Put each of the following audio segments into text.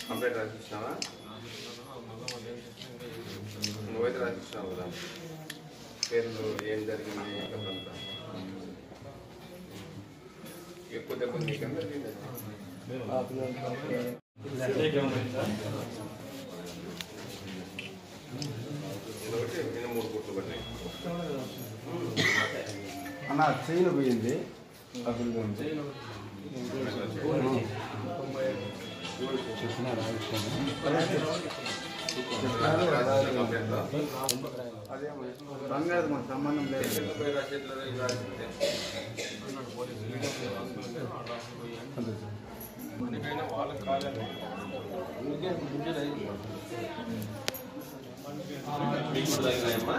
Complaint రాసిచ్చినావా నువ్వైతే రాసిచ్చినావు కదా పేర్లు ఏం జరిగింది కథంతా ఎక్కువ దెబ్బ నీకన్నా ఇదొకటి నేను మూడు కుట్లు పడినాయి అన్న చైన్ పోయింది ఆ బిల్లు ఉంది కంప్లైంట్లో అదే బంగారు మన సంబంధం లేదు ఎందుకు పోయి రాసేట్లేదు ఇలా రాసిందే మీకు కూడా తగినాయమ్మా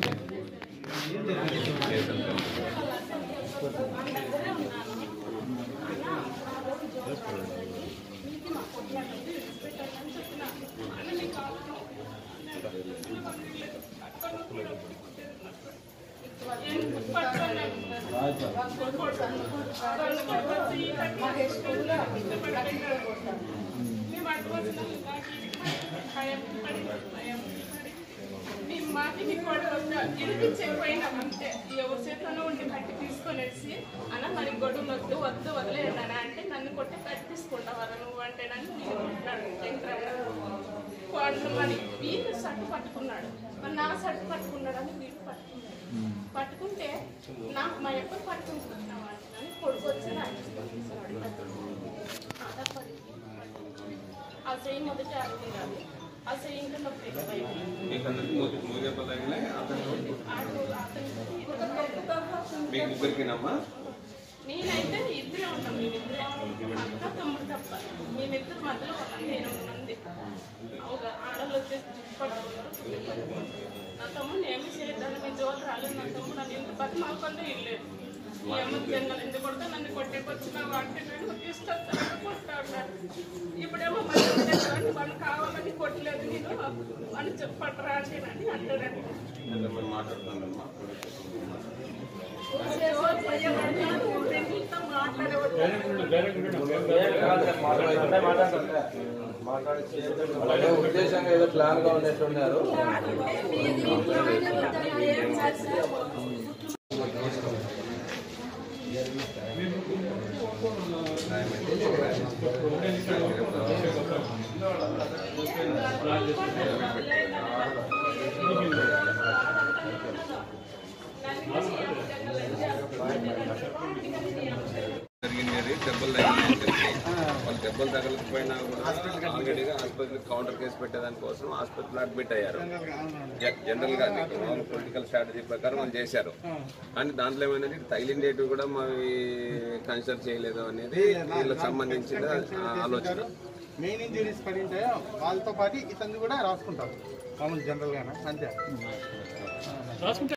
చెప్పిపోయినామంటే ఎవరి చేతిలోనూ ఉండి కట్టి తీసుకొనేసి అన్న మరి గొడవలు వద్దు వద్దు వదిలేదు అని అంటే నన్ను కొట్టి కట్టి తీసుకుంటావా నువ్వు అంటే నన్ను నేను కొట్టినాడు శంకరన్న. వాడు మరి వీళ్ళు సట్టు పట్టుకున్నాడు మరి నా సట్టు పట్టుకున్నాడు అని వీళ్ళు పట్టుకున్నాడు పట్టుకుంటే నాకు మా ఎప్పుడు పట్టుకుంటున్నావు అని కొడుకు వచ్చి నా ఆ చెయ్యి మొదట అడుగుండాలి ఆ చెయ్యి ఇంకా నొప్పి ఎక్కువైంది మీకు అందరికి మూడు మూడు దెబ్బలు తగినాయి అతను ఆడు అతనికి ఒక మీకు ముగ్గురికినమ్మా నేనైతే ఇద్దరే ఉంటాం మేమిద్దరే అక్క తమ్ముడు తప్ప మేమిద్దరు మధ్యలో ఒక నేను మంది ఒక ఆడలు వచ్చేసి పట్టుకున్నారు నా తమ్ముడు ఏమి చేయలేదు మీ జోలు రాలేదు నా తమ్ముడు నన్ను ఎంత పది మాకంటే ఇల్లేదు ఏమో జన్మలు ఎందుకు కొడితే నన్ను కొట్టేకొచ్చినావు అంటే నేను తీసుకొస్తాను కొట్టాడు ఇప్పుడేమో మళ్ళీ వాళ్ళు కావాలని కొట్టలేదు నేను అని చెప్పట్రా అంటే అని అంటాడు ఎంతమంది మాట్లాడుతున్నారమ్మా అలాగే ఉద్దేశంగా ఏదో ప్లాన్ గా ఉన్నట్టున్నారు జరిగింది అది దెబ్బలు తగిలినాయని చెప్పి వాళ్ళు దెబ్బలు తగలకపోయినా కూడా ఆల్రెడీగా హాస్పిటల్ కౌంటర్ కేసు పెట్టేదానికోసం హాస్పిటల్ అడ్మిట్ అయ్యారు జ- జనరల్ గా పొలిటికల్ స్ట్రాటజీ ప్రకారం వాళ్ళు చేశారు కానీ దాంట్లో ఏమైందంటే తగిలిండేటివి కూడా మావి కన్సిడర్ చేయలేదు అనేది వీళ్ళకి సంబంధించిన ఆ, ఆలోచన మెయిన్ ఇంజరీస్ పడి ఉంటాయో వాళ్ళతో పాటు ఇతను కూడా రాసుకుంటారు మామూలు జనరల్ గానే అంతే